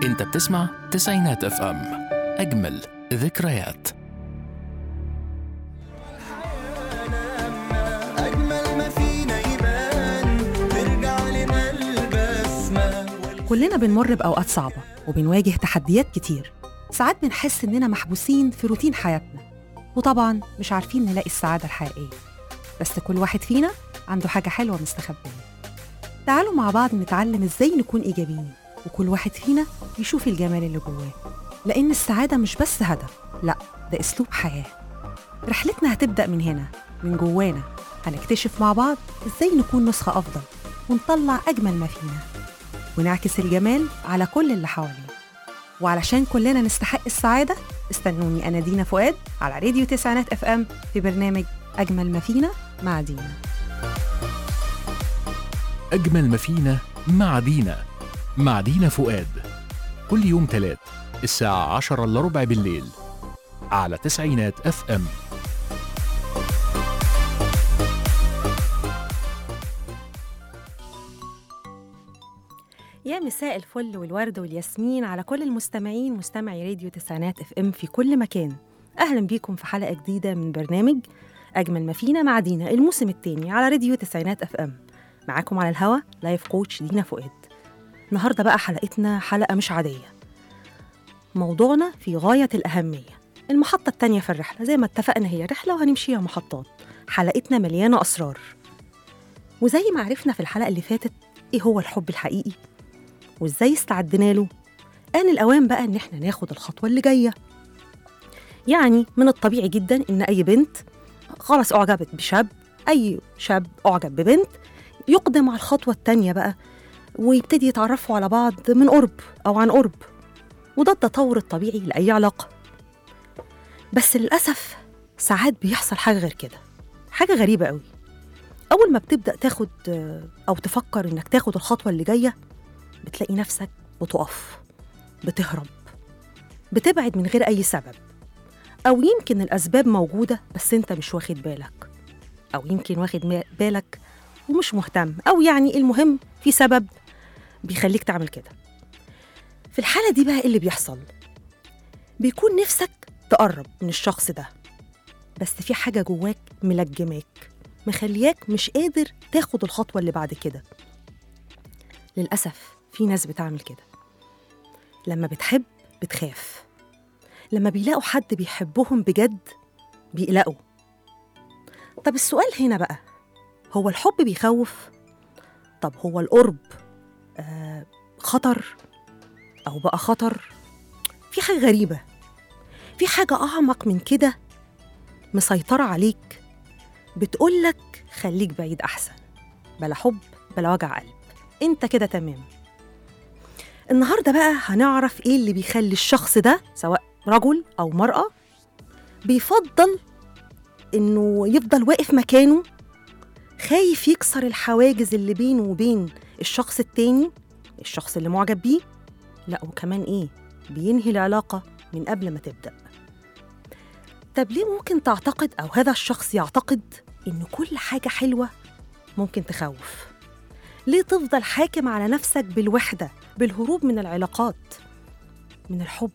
انت بتسمع تسعينات اف ام اجمل ذكريات أجمل ما فينا يبان ترجع لنا البسمة كلنا بنمر بأوقات صعبة وبنواجه تحديات كتير ساعات بنحس إننا محبوسين في روتين حياتنا وطبعا مش عارفين نلاقي السعادة الحقيقية بس كل واحد فينا عنده حاجة حلوة مستخبية تعالوا مع بعض نتعلم إزاي نكون إيجابيين وكل واحد فينا يشوف الجمال اللي جواه لأن السعادة مش بس هدف لأ ده أسلوب حياة رحلتنا هتبدأ من هنا من جوانا هنكتشف مع بعض إزاي نكون نسخة أفضل ونطلع أجمل ما فينا ونعكس الجمال على كل اللي حوالينا وعلشان كلنا نستحق السعادة استنوني أنا دينا فؤاد على راديو تسعينات اف ام في برنامج أجمل ما فينا مع دينا أجمل ما فينا مع دينا مع دينا فؤاد كل يوم تلات الساعة عشرة إلا ربع بالليل على تسعينات اف ام يا مساء الفل والورد والياسمين على كل المستمعين مستمعي راديو تسعينات اف ام في كل مكان اهلا بيكم في حلقه جديده من برنامج اجمل ما فينا مع دينا الموسم الثاني على راديو تسعينات اف ام معاكم على الهوا لايف كوتش دينا فؤاد النهارده بقى حلقتنا حلقه مش عاديه موضوعنا في غايه الاهميه المحطه الثانيه في الرحله زي ما اتفقنا هي رحله وهنمشيها محطات حلقتنا مليانه اسرار وزي ما عرفنا في الحلقه اللي فاتت ايه هو الحب الحقيقي وازاي استعدنا له آن الأوان بقى إن إحنا ناخد الخطوة اللي جاية يعني من الطبيعي جدا إن أي بنت خلاص أعجبت بشاب أي شاب أعجب ببنت يقدم على الخطوة التانية بقى ويبتدي يتعرفوا على بعض من قرب أو عن قرب وده التطور الطبيعي لأي علاقة بس للأسف ساعات بيحصل حاجة غير كده حاجة غريبة قوي أول ما بتبدأ تاخد أو تفكر إنك تاخد الخطوة اللي جاية بتلاقي نفسك بتقف بتهرب بتبعد من غير أي سبب أو يمكن الأسباب موجودة بس أنت مش واخد بالك أو يمكن واخد ما- بالك ومش مهتم أو يعني المهم في سبب بيخليك تعمل كده في الحالة دي بقى إيه اللي بيحصل بيكون نفسك تقرب من الشخص ده بس في حاجة جواك ملجماك مخلياك مش قادر تاخد الخطوة اللي بعد كده للأسف في ناس بتعمل كده لما بتحب بتخاف لما بيلاقوا حد بيحبهم بجد بيقلقوا طب السؤال هنا بقى هو الحب بيخوف طب هو القرب آه خطر أو بقى خطر في حاجة غريبة في حاجة أعمق من كده مسيطرة عليك بتقولك خليك بعيد أحسن بلا حب بلا وجع قلب انت كده تمام النهارده بقى هنعرف ايه اللي بيخلي الشخص ده سواء رجل او مرأة بيفضل انه يفضل واقف مكانه خايف يكسر الحواجز اللي بينه وبين الشخص التاني الشخص اللي معجب بيه لا وكمان ايه بينهي العلاقة من قبل ما تبدأ طب ليه ممكن تعتقد او هذا الشخص يعتقد ان كل حاجة حلوة ممكن تخوف ليه تفضل حاكم على نفسك بالوحدة بالهروب من العلاقات من الحب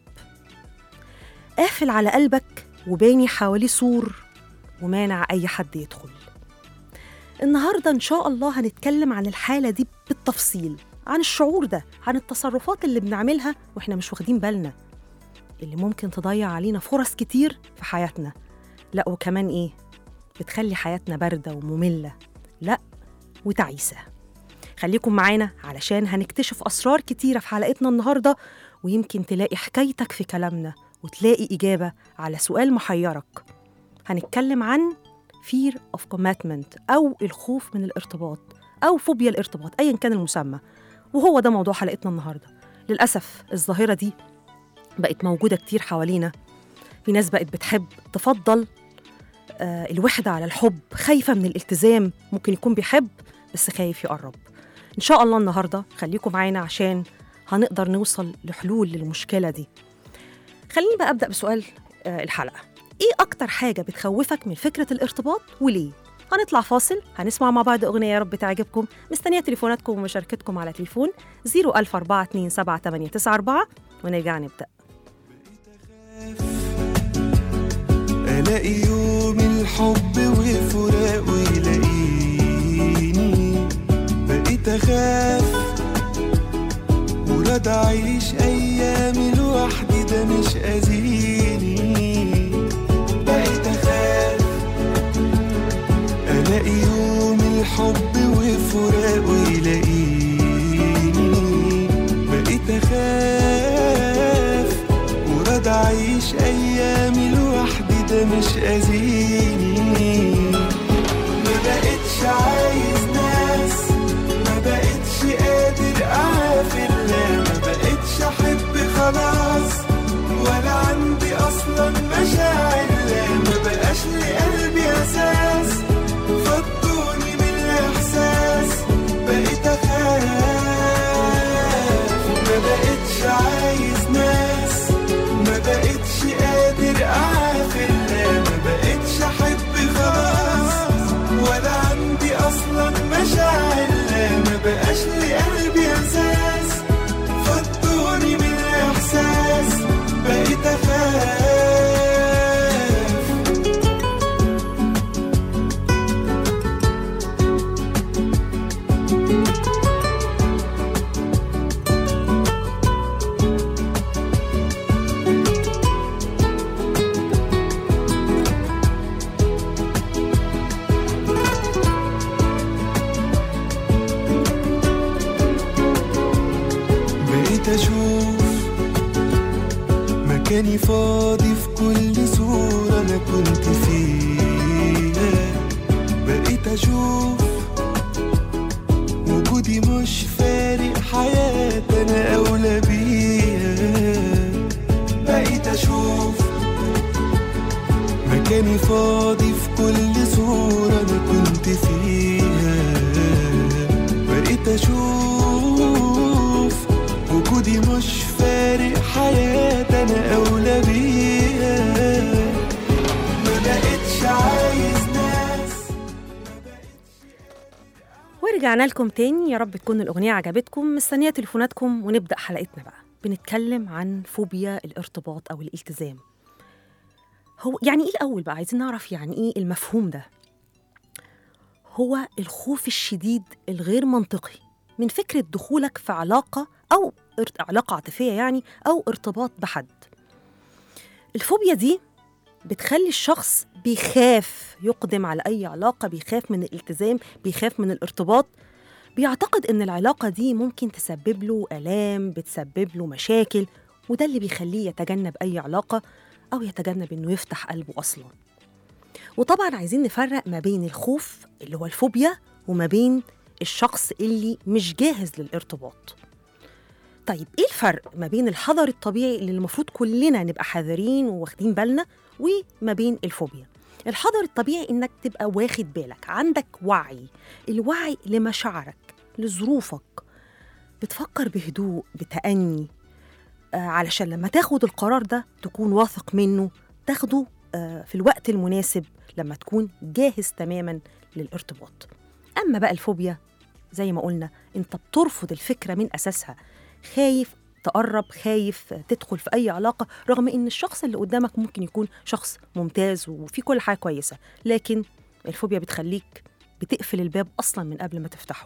قافل على قلبك وباني حواليه سور ومانع أي حد يدخل النهاردة إن شاء الله هنتكلم عن الحالة دي بالتفصيل عن الشعور ده عن التصرفات اللي بنعملها وإحنا مش واخدين بالنا اللي ممكن تضيع علينا فرص كتير في حياتنا لا وكمان إيه بتخلي حياتنا باردة ومملة لا وتعيسة خليكم معانا علشان هنكتشف أسرار كتيرة في حلقتنا النهاردة ويمكن تلاقي حكايتك في كلامنا وتلاقي إجابة على سؤال محيرك هنتكلم عن fear of commitment أو الخوف من الارتباط أو فوبيا الارتباط أيا كان المسمى وهو ده موضوع حلقتنا النهاردة للأسف الظاهرة دي بقت موجودة كتير حوالينا في ناس بقت بتحب تفضل آه الوحدة على الحب خايفة من الالتزام ممكن يكون بيحب بس خايف يقرب إن شاء الله النهاردة خليكم معانا عشان هنقدر نوصل لحلول للمشكلة دي خليني بقى أبدأ بسؤال آه، الحلقة إيه أكتر حاجة بتخوفك من فكرة الارتباط وليه؟ هنطلع فاصل هنسمع مع بعض أغنية يا رب تعجبكم مستنية تليفوناتكم ومشاركتكم على تليفون 004278994 ونرجع نبدأ الاقي يوم الحب وفراقه يلاقيني بقيت اخاف مراد اعيش ايامي لوحدي ده مش اذيني بقيت اخاف الاقي يوم الحب وفراقه يلاقيني بقيت اخاف مراد اعيش ايامي لوحدي ده مش اذيني ما بقتش عايز ناس ما بقتش قادر اعافر لا ما بقتش احب خلاص ولا عندي اصلا مشاعر لا ما بقاش لقلبي اساس فضوني من الاحساس بقيت اخاف ما بقتش عايز ناس ما بقتش قادر اعافر لا ما بقتش احب خلاص ولا عندي اصلا مشاعر لا ما بقاش لقلبي اساس فضوني من الاحساس بقيت اخاف بقيت اشوف مكاني فاضي في كل صورة انا كنت فيها بقيت اشوف وجودي مش فارق حياتي انا اولى بيها بقيت اشوف مكاني فاضي في كل صورة انا كنت فيها بقيت اشوف وجودي مش فارق حياتي انا اولى بيها ما بقتش عايز ناس ورجعنا لكم تاني يا رب تكون الأغنية عجبتكم مستنية تليفوناتكم ونبدأ حلقتنا بقى بنتكلم عن فوبيا الارتباط أو الالتزام هو يعني إيه الأول بقى عايزين نعرف يعني إيه المفهوم ده هو الخوف الشديد الغير منطقي من فكرة دخولك في علاقة أو ارت- علاقة عاطفية يعني أو ارتباط بحد الفوبيا دي بتخلي الشخص بيخاف يقدم على أي علاقة بيخاف من الالتزام بيخاف من الارتباط بيعتقد إن العلاقة دي ممكن تسبب له آلام بتسبب له مشاكل وده اللي بيخليه يتجنب أي علاقة أو يتجنب إنه يفتح قلبه أصلاً وطبعا عايزين نفرق ما بين الخوف اللي هو الفوبيا وما بين الشخص اللي مش جاهز للارتباط طيب ايه الفرق ما بين الحذر الطبيعي اللي المفروض كلنا نبقى حذرين وواخدين بالنا وما بين الفوبيا الحذر الطبيعي انك تبقى واخد بالك عندك وعي الوعي لمشاعرك لظروفك بتفكر بهدوء بتأني آه علشان لما تاخد القرار ده تكون واثق منه تاخده آه في الوقت المناسب لما تكون جاهز تماما للارتباط أما بقى الفوبيا زي ما قلنا أنت بترفض الفكرة من أساسها خايف تقرب خايف تدخل في أي علاقة رغم إن الشخص اللي قدامك ممكن يكون شخص ممتاز وفي كل حاجة كويسة لكن الفوبيا بتخليك بتقفل الباب أصلا من قبل ما تفتحه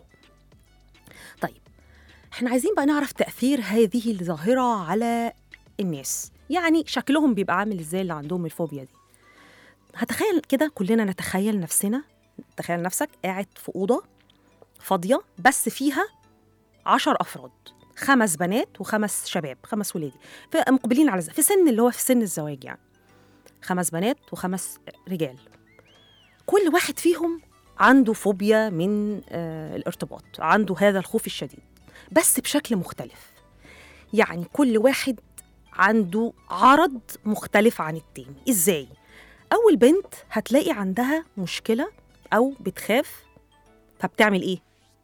طيب احنا عايزين بقى نعرف تأثير هذه الظاهرة على الناس يعني شكلهم بيبقى عامل ازاي اللي عندهم الفوبيا دي هتخيل كده كلنا نتخيل نفسنا تخيل نفسك قاعد في أوضة فاضية بس فيها عشر أفراد خمس بنات وخمس شباب خمس ولادي في- مقبلين على في سن اللي هو في سن الزواج يعني خمس بنات وخمس رجال كل واحد فيهم عنده فوبيا من آه الارتباط عنده هذا الخوف الشديد بس بشكل مختلف يعني كل واحد عنده عرض مختلف عن التاني ازاي اول بنت هتلاقي عندها مشكله او بتخاف فبتعمل ايه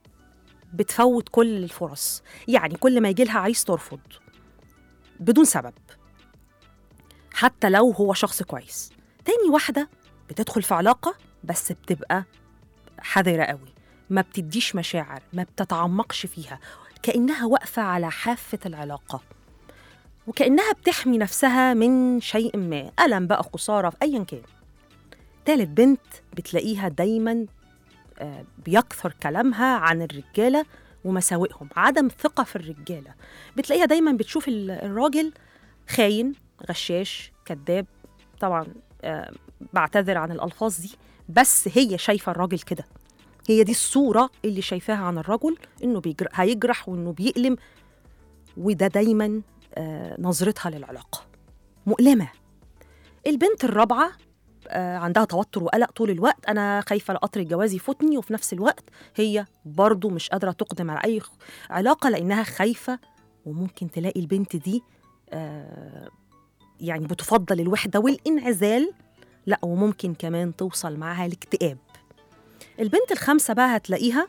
بتفوت كل الفرص يعني كل ما يجي لها عايز ترفض بدون سبب حتى لو هو شخص كويس تاني واحدة بتدخل في علاقة بس بتبقى حذرة قوي ما بتديش مشاعر ما بتتعمقش فيها كأنها واقفة على حافة العلاقة وكأنها بتحمي نفسها من شيء ما ألم بقى خسارة في أيا كان تالت بنت بتلاقيها دايما آه، بيكثر كلامها عن الرجالة ومساوئهم عدم ثقة في الرجالة بتلاقيها دايما بتشوف ال- الراجل خاين غشاش كذاب طبعا آه، بعتذر عن الألفاظ دي بس هي شايفة الراجل كده هي دي الصورة اللي شايفاها عن الرجل إنه بيجر... هيجرح وإنه بيألم وده دايما آه، نظرتها للعلاقة مؤلمة البنت الرابعة آه، عندها توتر وقلق طول الوقت أنا خايفة لقطر الجواز يفوتني وفي نفس الوقت هي برضو مش قادرة تقدم على أي خ- علاقة لأنها خايفة وممكن تلاقي البنت دي آه، يعني بتفضل الوحدة والانعزال لا وممكن كمان توصل معاها لاكتئاب البنت الخامسة بقى هتلاقيها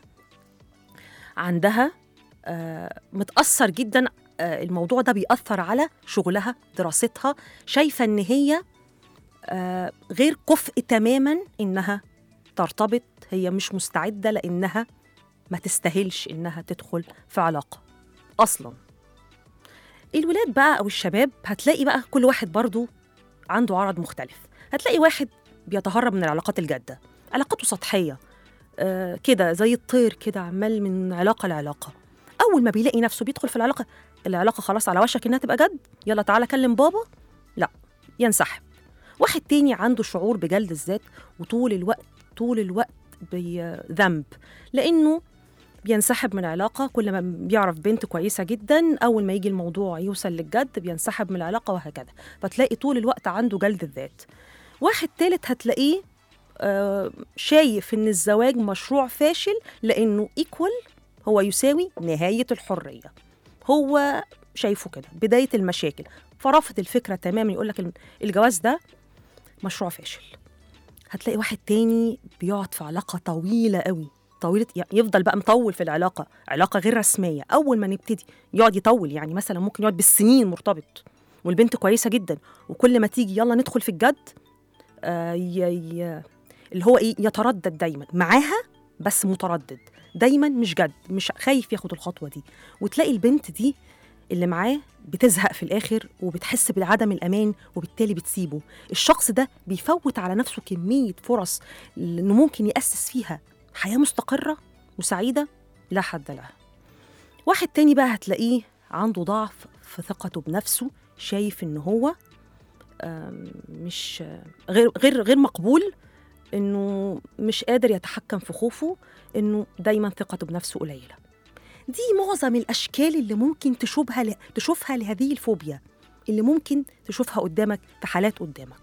عندها آه، متأثر جدا آه، الموضوع ده بيأثر على شغلها دراستها شايفة إن هي آه، غير كفء تماما إنها ترتبط هي مش مستعدة لأنها ما تستاهلش إنها تدخل في علاقة أصلا الولاد بقى أو الشباب هتلاقي بقى كل واحد برضو عنده عرض مختلف هتلاقي واحد بيتهرب من العلاقات الجادة علاقاته سطحية آه كده زي الطير كده عمال من علاقة لعلاقة أول ما بيلاقي نفسه بيدخل في العلاقة العلاقة خلاص على وشك إنها تبقى جد يلا تعالى كلم بابا لا ينسحب واحد تاني عنده شعور بجلد الذات وطول الوقت طول الوقت بذنب لأنه بينسحب من علاقة كل ما بيعرف بنت كويسة جدا أول ما يجي الموضوع يوصل للجد بينسحب من العلاقة وهكذا فتلاقي طول الوقت عنده جلد الذات واحد تالت هتلاقيه آه، شايف ان الزواج مشروع فاشل لانه ايكوال هو يساوي نهايه الحريه هو شايفه كده بدايه المشاكل فرافض الفكره تماما يقول لك الجواز ده مشروع فاشل هتلاقي واحد تاني بيقعد في علاقه طويله قوي طويله يفضل بقى مطول في العلاقه علاقه غير رسميه اول ما نبتدي يقعد يطول يعني مثلا ممكن يقعد بالسنين مرتبط والبنت كويسه جدا وكل ما تيجي يلا ندخل في الجد آه ي... ي... اللي هو ايه يتردد دايما معاها بس متردد دايما مش جد مش خايف ياخد الخطوه دي وتلاقي البنت دي اللي معاه بتزهق في الاخر وبتحس بعدم الامان وبالتالي بتسيبه الشخص ده بيفوت على نفسه كميه فرص انه ممكن ياسس فيها حياه مستقره وسعيده لا حد لها واحد تاني بقى هتلاقيه عنده ضعف في ثقته بنفسه شايف ان هو آم، مش غير غير غير مقبول انه مش قادر يتحكم في خوفه انه دايما ثقته بنفسه قليله دي معظم الاشكال اللي ممكن تشوفها ل... تشوفها لهذه الفوبيا اللي ممكن تشوفها قدامك في حالات قدامك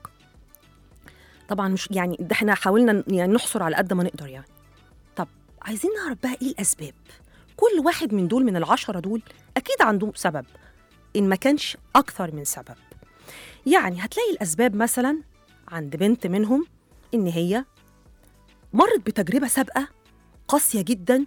طبعا مش يعني ده احنا حاولنا ن- يعني نحصر على قد ما نقدر يعني طب عايزين نعرف بقى ايه الاسباب كل واحد من دول من العشرة دول اكيد عنده سبب ان ما كانش اكثر من سبب يعني هتلاقي الاسباب مثلا عند بنت منهم ان هي مرت بتجربه سابقه قاسيه جدا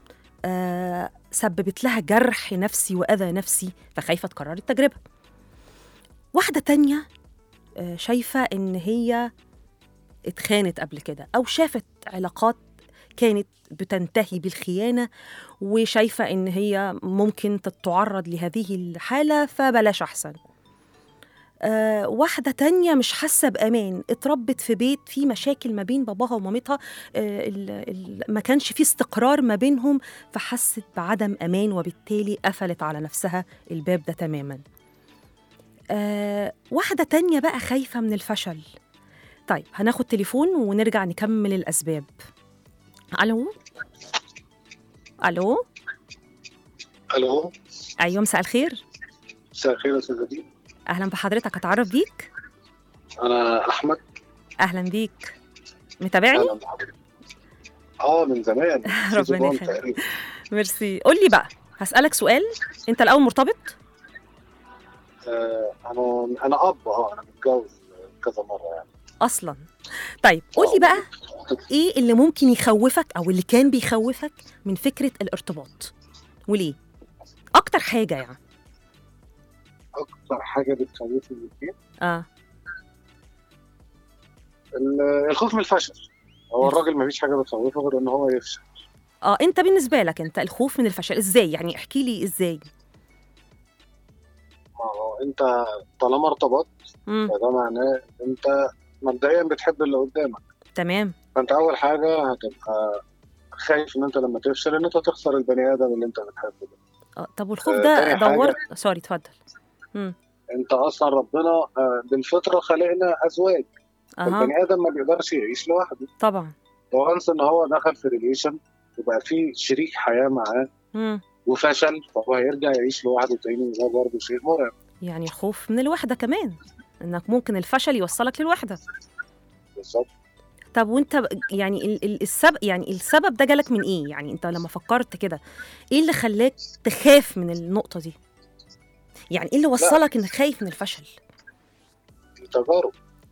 آه سببت لها جرح نفسي واذى نفسي فخايفه تكرر التجربه واحده تانية آه شايفه ان هي اتخانت قبل كده او شافت علاقات كانت بتنتهي بالخيانه وشايفه ان هي ممكن تتعرض لهذه الحاله فبلاش احسن آه، واحدة تانية مش حاسة بأمان اتربت في بيت فيه مشاكل ما بين باباها ومامتها آه، ال- ال- ما كانش فيه استقرار ما بينهم فحست بعدم أمان وبالتالي قفلت على نفسها الباب ده تماما آه، واحدة تانية بقى خايفة من الفشل طيب هناخد تليفون ونرجع نكمل الأسباب ألو ألو الو أيوة مساء الخير مساء الخير يا استاذ دي أهلا بحضرتك أتعرف بيك انا احمد أهلا بيك متابعني اهلا بحضرتك اه من زمان ربنا سيزون وان يخليك. تقريبا. ميرسي قول لي بقى هسألك سؤال انت الاول مرتبط آه انا انا اب اه انا متجوز كذا مره يعني اصلا طيب قول لي بقى ايه اللي ممكن يخوفك او اللي كان بيخوفك من فكرة الارتباط وليه اكتر حاجة يعني اكتر حاجه بتخوفني من البيت اه ال- الخوف من الفشل هو الراجل مفيش حاجه بتخوفه غير ان هو يفشل اه انت بالنسبه لك انت الخوف من الفشل ازاي يعني احكي لي ازاي ما هو انت طالما ارتبطت امم فده معناه ان انت مبدئيا بتحب اللي قدامك تمام فانت اول حاجه هتبقى خايف ان انت لما تفشل ان انت تخسر البني ادم اللي انت بتحبه ده اه طب والخوف آه، ده تاني حاجة- دورت سوري اتفضل انت اصلا ربنا آه، بالفطره خلقنا ازواج اها البني ادم ما بيقدرش يعيش لوحده طبعا وانس ان هو دخل في ريليشن يبقى في شريك حياه معاه امم وفشل فهو هيرجع يعيش لوحده تاني وده برضه شيء مرعب يعني الخوف من الوحده كمان انك ممكن الفشل يوصلك للوحده بالظبط طب وانت ب- يعني ال- ال- السبب يعني السبب ده جالك من ايه يعني انت لما فكرت كده ايه اللي خلاك تخاف من النقطه دي يعني ايه اللي وصلك انك خايف من الفشل التجارب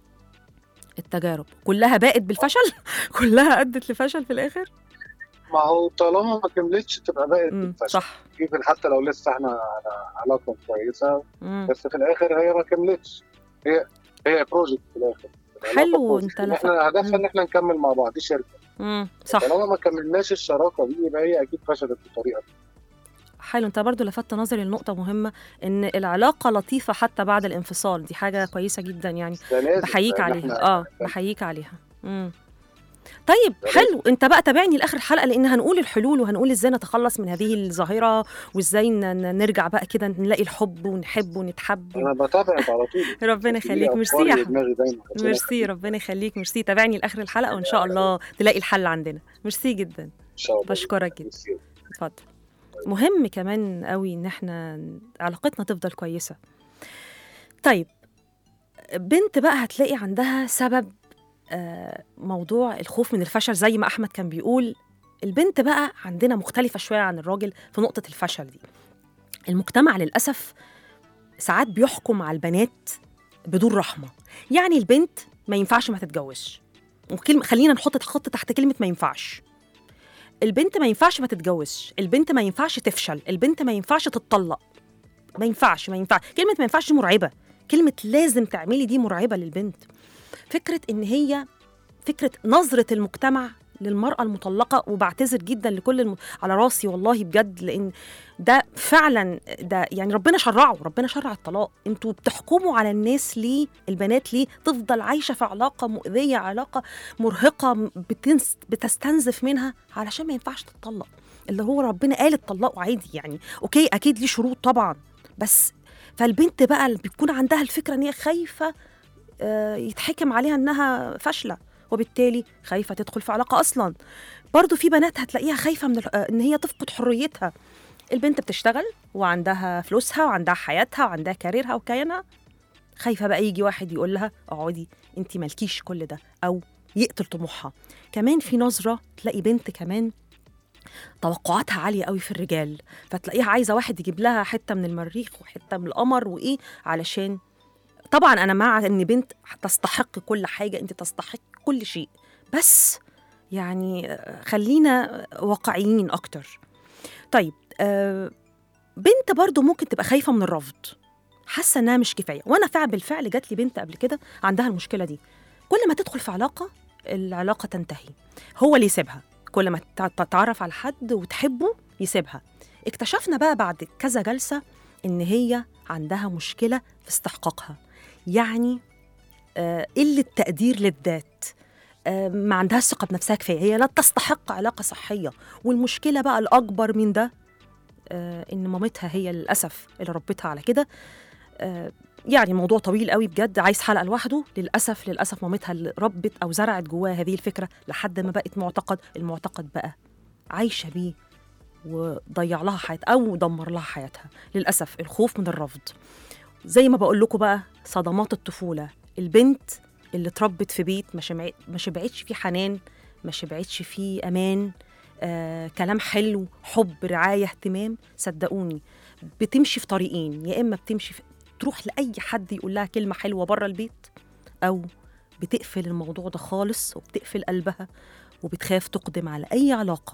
التجارب كلها باءت بالفشل كلها ادت لفشل في الاخر ما هو طالما ما كملتش تبقى بقت امم بالفشل صح يمكن حتى لو لسه احنا على علاقه كويسه مم. بس في الاخر هي ما كملتش هي هي بروجكت في الاخر حلو، العلاقة project. انت لفت- احنا هدفنا مم. ان احنا نكمل مع بعض دي شركه مم. صح طالما ما كملناش الشراكه دي يبقى هي اكيد فشلت بالطريقه دي حلو انت برضو لفتت نظري لنقطة مهمة ان العلاقة لطيفة حتى بعد الانفصال دي حاجة كويسة جدا يعني ده لازم بحييك لأن عليها احنا- اه بحييك عليها مم. طيب ده حلو انت بقى تابعني لاخر الحلقه لان هنقول الحلول وهنقول ازاي نتخلص من هذه الظاهره وازاي ن- ن- نرجع بقى كده نلاقي الحب ونحب ونتحب انا بتابعك على طول ربنا في يخليك أفكار ميرسي يا في احمد دماغي دايما ربنا ميرسي ربنا يخليك ميرسي تابعني لاخر الحلقه وان شاء الله تلاقي الحل عندنا ميرسي جدا ان شاء الله بشكرك جدا ميرسي. اتفضل مهم كمان قوي ان احنا علاقتنا تفضل كويسه طيب بنت بقى هتلاقي عندها سبب آه، موضوع الخوف من الفشل زي ما احمد كان بيقول البنت بقى عندنا مختلفه شويه عن الراجل في نقطه الفشل دي المجتمع للاسف ساعات بيحكم على البنات بدون رحمه يعني البنت ما ينفعش ما تتجوزش وكلمة خلينا نحط خط تحت كلمه ما ينفعش البنت ما ينفعش ما تتجوزش البنت ما ينفعش تفشل البنت ما ينفعش تتطلق ما ينفعش ما ينفع كلمة ما ينفعش دي مرعبة كلمة لازم تعملي دي مرعبة للبنت فكرة إن هي فكرة نظرة المجتمع للمرأة المطلقة وبعتذر جدا لكل الم... على راسي والله بجد لأن ده فعلا ده يعني ربنا شرعه ربنا شرع الطلاق انتوا بتحكموا على الناس ليه البنات ليه تفضل عايشة في علاقة مؤذية علاقة مرهقة بتنس... بتستنزف منها علشان ما ينفعش تتطلق اللي هو ربنا قال اتطلقوا عادي يعني اوكي اكيد ليه شروط طبعا بس فالبنت بقى اللي بيكون عندها الفكره ان هي خايفه آه، يتحكم عليها انها فاشله وبالتالي خايفه تدخل في علاقه اصلا برضو في بنات هتلاقيها خايفه من الح- آه، ان هي تفقد حريتها البنت بتشتغل وعندها فلوسها وعندها حياتها وعندها كاريرها وكيانها خايفه بقى يجي واحد يقول لها اقعدي انت مالكيش كل ده او يقتل طموحها كمان في نظره تلاقي بنت كمان توقعاتها عاليه قوي في الرجال فتلاقيها عايزه واحد يجيب لها حته من المريخ وحته من القمر وايه علشان طبعا انا مع ان بنت تستحق كل حاجه انت تستحق كل شيء بس يعني آه، خلينا واقعيين اكتر طيب آه، بنت برضو ممكن تبقى خايفه من الرفض حاسه انها مش كفايه وانا فعلا بالفعل جات لي بنت قبل كده عندها المشكله دي كل ما تدخل في علاقه العلاقه تنتهي هو اللي يسيبها كل ما تع- تتعرف على حد وتحبه يسيبها اكتشفنا بقى بعد كذا جلسه ان هي عندها مشكله في استحقاقها يعني آه، قله تقدير للذات آه، ما عندها ثقه بنفسها كفايه هي لا تستحق علاقه صحيه والمشكله بقى الاكبر من ده آه، ان مامتها هي للاسف اللي ربتها على كده آه، يعني موضوع طويل قوي بجد عايز حلقه لوحده للاسف للاسف مامتها اللي ربت او زرعت جواها هذه الفكره لحد ما بقت معتقد المعتقد بقى عايشه بيه وضيع لها حياتها او دمر لها حياتها للاسف الخوف من الرفض زي ما بقول لكم بقى صدمات الطفوله البنت اللي اتربت في بيت ما شمع- ما شبعتش فيه حنان ما شبعتش فيه امان آه، كلام حلو حب رعايه اهتمام صدقوني بتمشي في طريقين يا اما بتمشي في تروح لاي حد يقول لها كلمه حلوه بره البيت او بتقفل الموضوع ده خالص وبتقفل قلبها وبتخاف تقدم على اي علاقه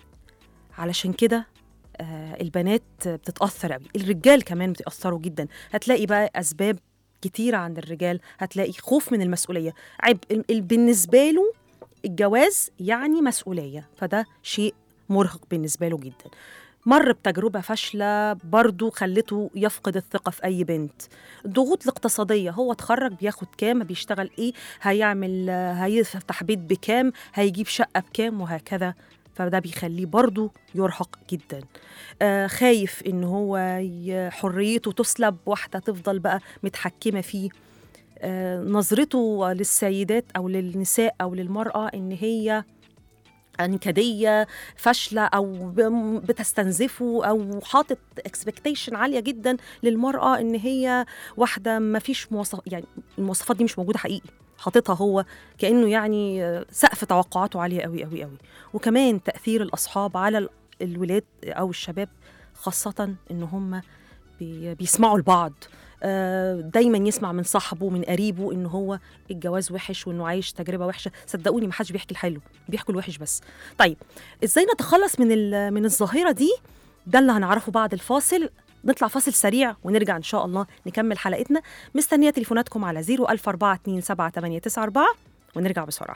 علشان كده آه، البنات بتتاثر قوي الرجال كمان بيتاثروا جدا هتلاقي بقى اسباب كتيرة عند الرجال هتلاقي خوف من المسؤولية عبء ال- ال- بالنسبة له الجواز يعني مسؤوليه فده شيء مرهق بالنسبه له جدا مر بتجربة فاشلة برضو خلته يفقد الثقة في أي بنت الضغوط الاقتصادية هو اتخرج بياخد كام بيشتغل إيه هيعمل آه، هيفتح بيت بكام هيجيب شقة بكام وهكذا فده بيخليه برضو يرهق جدا آه خايف إن هو ي- حريته تسلب واحدة تفضل بقى متحكمة فيه آه نظرته للسيدات أو للنساء أو للمرأة إن هي نكديه فاشله او ب- بتستنزفه او حاطط اكسبكتيشن عاليه جدا للمراه ان هي واحده ما فيش مواصف يعني المواصفات دي مش موجوده حقيقي حاططها هو كانه يعني آه، سقف توقعاته عاليه قوي قوي قوي وكمان تاثير الاصحاب على ال- الولاد او الشباب خاصه ان هم بي- بيسمعوا لبعض آه، دايما يسمع من صاحبه من قريبه ان هو الجواز وحش وانه عايش تجربه وحشه صدقوني ما حدش بيحكي الحلو بيحكوا الوحش بس طيب ازاي نتخلص من ال- من الظاهره دي ده اللي هنعرفه بعد الفاصل نطلع فاصل سريع ونرجع ان شاء الله نكمل حلقتنا مستنيه تليفوناتكم على 004278994 ونرجع بسرعه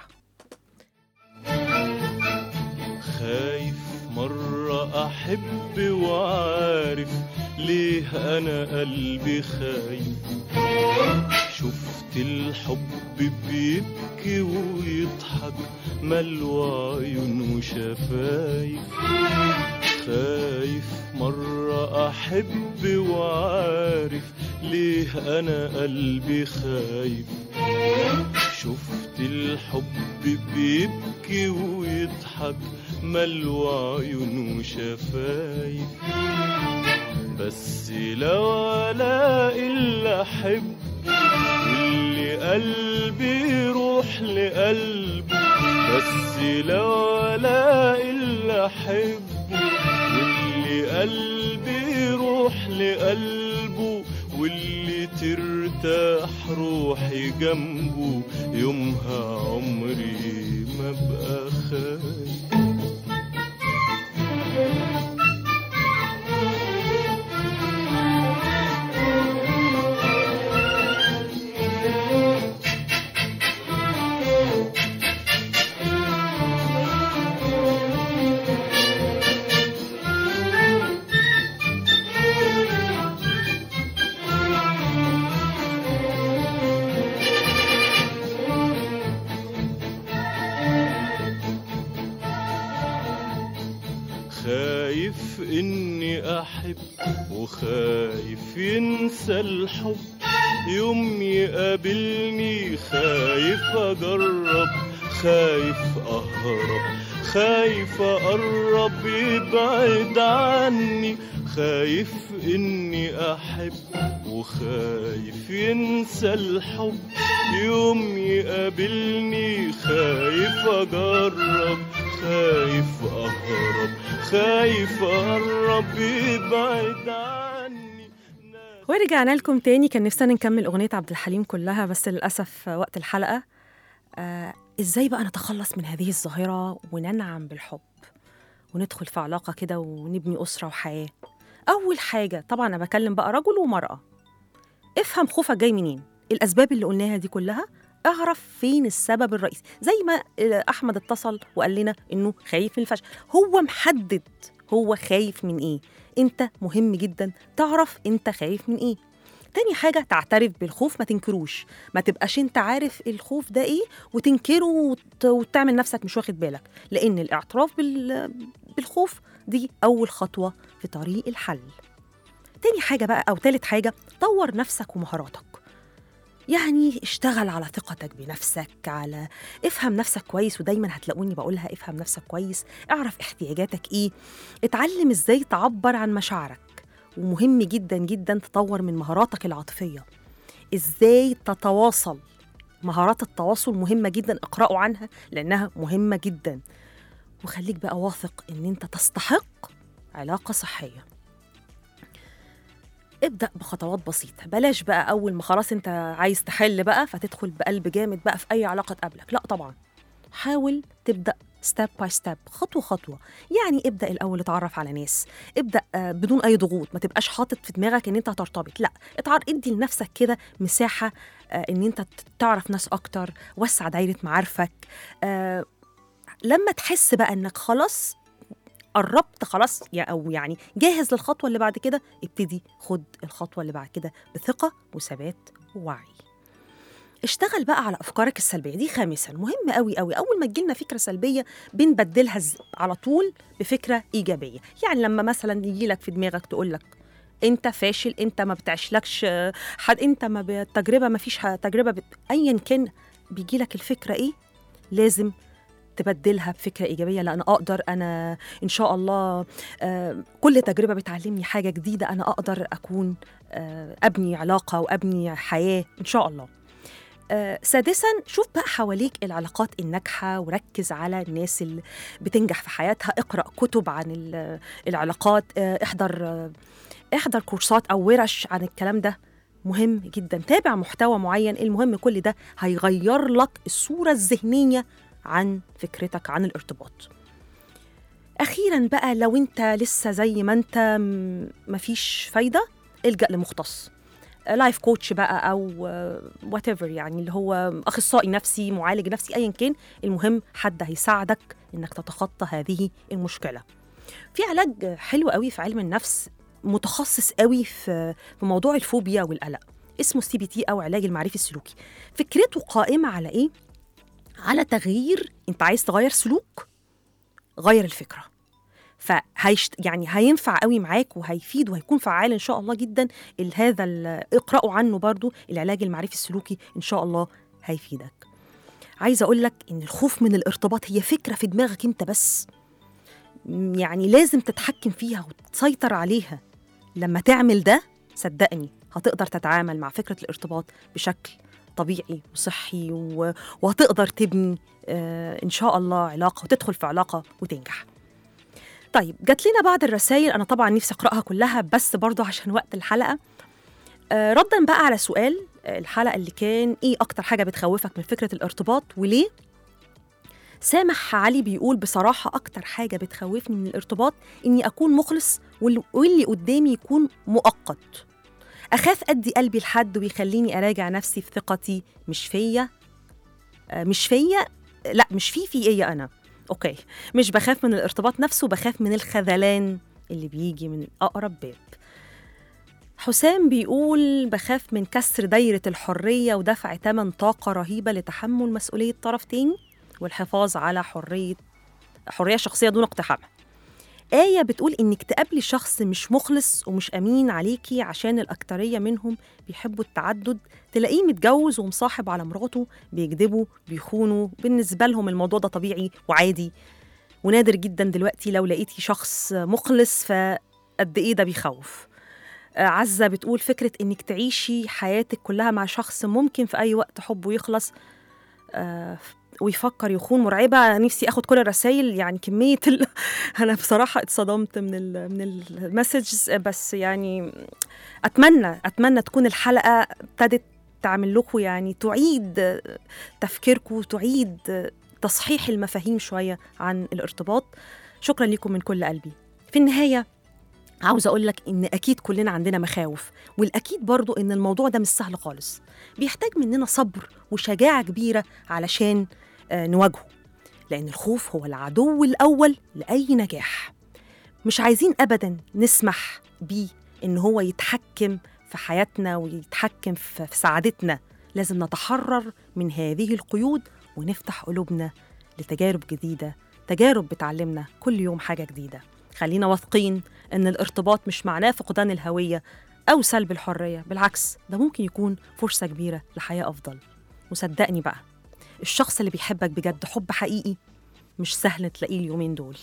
خايف مرة أحب وعارف ليه أنا قلبي خايف شفت الحب بيبكي ويضحك ملوى عيون وشفايف خايف مرة أحب وعارف ليه أنا قلبي خايف شفت الحب بيبكي ويضحك ملوى عيون وشفايف بس لو الاقي اللي احب واللي قلبي يروح لقلبه بس لو الاقي اللي احبه واللي قلبي يروح لقلبه واللي ترتاح روحي جنبه يومها عمري ما بقى خايف خايف اني احب وخايف ينسى الحب يوم يقابلني خايف اجرب خايف اهرب خايف اقرب يبعد عني خايف اني احب وخايف ينسى الحب يوم يقابلني خايف اجرب خايف اهرب خايف اقرب يبعد عني ورجعنا لكم تاني كان نفسنا نكمل أغنية عبد الحليم كلها بس للأسف وقت الحلقة آه إزاي بقى نتخلص من هذه الظاهرة وننعم بالحب وندخل في علاقة كده ونبني أسرة وحياة أول حاجة طبعا أنا بكلم بقى رجل ومرأة افهم خوفك جاي منين الأسباب اللي قلناها دي كلها اعرف فين السبب الرئيسي زي ما آه، أحمد اتصل وقال لنا إنه خايف من الفشل هو محدد هو خايف من إيه انت مهم جدا تعرف انت خايف من ايه تاني حاجة تعترف بالخوف ما تنكروش ما تبقاش انت عارف الخوف ده ايه وتنكره وت... وتعمل نفسك مش واخد بالك لان الاعتراف بال... بالخوف دي اول خطوة في طريق الحل تاني حاجة بقى او تالت حاجة طور نفسك ومهاراتك يعني اشتغل على ثقتك بنفسك على افهم نفسك كويس ودايما هتلاقوني بقولها افهم نفسك كويس اعرف احتياجاتك ايه اتعلم ازاي تعبر عن مشاعرك ومهم جدا جدا تطور من مهاراتك العاطفية ازاي تتواصل مهارات التواصل مهمة جدا اقرأوا عنها لأنها مهمة جدا وخليك بقى واثق ان انت تستحق علاقة صحية ابدأ بخطوات بسيطة بلاش بقى أول ما خلاص أنت عايز تحل بقى فتدخل بقلب جامد بقى في أي علاقة تقابلك لا طبعا حاول تبدأ ستيب باي ستيب خطوة خطوة يعني ابدأ الأول اتعرف على ناس ابدأ آه، بدون أي ضغوط ما تبقاش حاطط في دماغك إن أنت هترتبط لا اتعر ادي لنفسك كده مساحة آه، إن أنت ت- تعرف ناس أكتر وسع دايرة معارفك آه، لما تحس بقى انك خلاص قربت خلاص يا او يعني جاهز للخطوه اللي بعد كده ابتدي خد الخطوه اللي بعد كده بثقه وثبات ووعي اشتغل بقى على افكارك السلبيه دي خامسا مهم قوي قوي اول ما تجيلنا فكره سلبيه بنبدلها ز- على طول بفكره ايجابيه يعني لما مثلا يجي لك في دماغك تقول لك انت فاشل انت ما بتعيشلكش آه، حد انت ما بالتجربه ما فيش ح- تجربه بت... ايا كان بيجي لك الفكره ايه لازم تبدلها بفكره ايجابيه لا انا اقدر انا ان شاء الله آه، كل تجربه بتعلمني حاجه جديده انا اقدر اكون آه، ابني علاقه وابني حياه ان شاء الله آه، سادسا شوف بقى حواليك العلاقات الناجحه وركز على الناس اللي بتنجح في حياتها اقرا كتب عن ال- العلاقات آه، احضر آه، احضر كورسات او ورش عن الكلام ده مهم جدا تابع محتوى معين المهم كل ده هيغير لك الصوره الذهنيه عن فكرتك عن الارتباط اخيرا بقى لو انت لسه زي ما انت م- مفيش فايده الجا لمختص لايف كوتش بقى او وات ايفر يعني اللي هو اخصائي نفسي معالج نفسي ايا كان المهم حد هيساعدك انك تتخطى هذه المشكله في علاج حلو قوي في علم النفس متخصص قوي في في موضوع الفوبيا والقلق اسمه سي بي تي او علاج المعرفي السلوكي فكرته قائمه على ايه على تغيير انت عايز تغير سلوك غير الفكره فهيشت يعني هينفع قوي معاك وهيفيد وهيكون فعال ان شاء الله جدا ال- هذا ال- اقرأوا عنه برضو العلاج المعرفي السلوكي ان شاء الله هيفيدك عايزه اقول لك ان الخوف من الارتباط هي فكره في دماغك انت بس م- يعني لازم تتحكم فيها وتسيطر عليها لما تعمل ده صدقني هتقدر تتعامل مع فكره الارتباط بشكل طبيعي وصحي و... وهتقدر تبني آه ان شاء الله علاقه وتدخل في علاقه وتنجح طيب جات لنا بعض الرسائل انا طبعا نفسي اقراها كلها بس برضو عشان وقت الحلقه آه ردا بقى على سؤال آه، الحلقه اللي كان ايه اكتر حاجه بتخوفك من فكره الارتباط وليه سامح علي بيقول بصراحة أكتر حاجة بتخوفني من الارتباط إني أكون مخلص وال- واللي قدامي يكون مؤقت أخاف أدي قلبي لحد ويخليني أراجع نفسي في ثقتي مش فيا آه، مش فيا لا مش في في إيه أنا أوكي مش بخاف من الارتباط نفسه بخاف من الخذلان اللي بيجي من أقرب باب حسام بيقول بخاف من كسر دايرة الحرية ودفع ثمن طاقة رهيبة لتحمل مسؤولية طرف تاني والحفاظ على حرية حرية شخصية دون اقتحامها آية بتقول إنك تقابلي شخص مش مخلص ومش أمين عليكي عشان الأكترية منهم بيحبوا التعدد تلاقيه متجوز ومصاحب على مراته بيكذبوا بيخونوا بالنسبة لهم الموضوع ده طبيعي وعادي ونادر جدا دلوقتي لو لقيتي شخص مخلص فقد إيه ده بيخوف آه، عزة بتقول فكرة إنك تعيشي حياتك كلها مع شخص ممكن في أي وقت حبه يخلص آه، ويفكر يخون مرعبة نفسي أخد كل الرسائل يعني كمية ال... أنا بصراحة اتصدمت من ال... من المسجز بس يعني أتمنى أتمنى تكون الحلقة ابتدت تعمل لكم يعني تعيد تفكيركم تعيد تصحيح المفاهيم شوية عن الارتباط شكرا لكم من كل قلبي في النهاية عاوزة أقول لك إن أكيد كلنا عندنا مخاوف والأكيد برضو إن الموضوع ده مش سهل خالص بيحتاج مننا صبر وشجاعة كبيرة علشان آه، نواجهه لأن الخوف هو العدو الأول لأي نجاح مش عايزين أبدا نسمح بيه إن هو يتحكم في حياتنا ويتحكم في في سعادتنا لازم نتحرر من هذه القيود ونفتح قلوبنا لتجارب جديدة تجارب بتعلمنا كل يوم حاجة جديدة خلينا واثقين إن الارتباط مش معناه فقدان الهوية أو سلب الحرية بالعكس ده ممكن يكون فرصة كبيرة لحياة أفضل وصدقني بقى الشخص اللي بيحبك بجد حب حقيقي مش سهل تلاقيه اليومين دول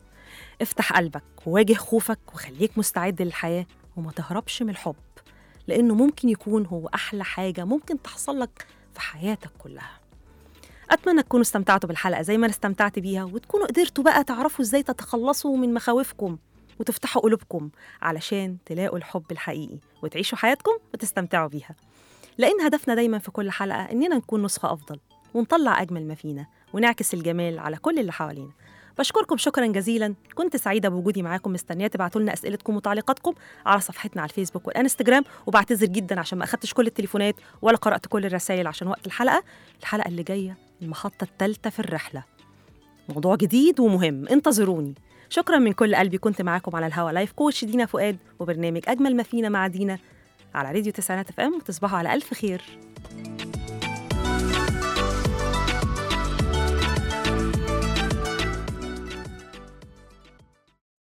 افتح قلبك وواجه خوفك وخليك مستعد للحياة وما تهربش من الحب لأنه ممكن يكون هو أحلى حاجة ممكن تحصل لك في حياتك كلها أتمنى تكونوا استمتعتوا بالحلقة زي ما أنا استمتعت بيها وتكونوا قدرتوا بقى تعرفوا إزاي تتخلصوا من مخاوفكم وتفتحوا قلوبكم علشان تلاقوا الحب الحقيقي وتعيشوا حياتكم وتستمتعوا بيها لأن هدفنا دايما في كل حلقة إننا نكون نسخة أفضل ونطلع أجمل ما فينا ونعكس الجمال على كل اللي حوالينا بشكركم شكرا جزيلا كنت سعيدة بوجودي معاكم مستنية تبعتوا لنا أسئلتكم وتعليقاتكم على صفحتنا على الفيسبوك والانستجرام وبعتذر جدا عشان ما أخدتش كل التليفونات ولا قرأت كل الرسائل عشان وقت الحلقة الحلقة اللي جاية المحطة الثالثة في الرحلة موضوع جديد ومهم انتظروني شكرا من كل قلبي كنت معاكم على الهوا لايف كوتش دينا فؤاد وبرنامج اجمل ما فينا مع دينا على راديو تسعينات اف ام وتصبحوا على الف خير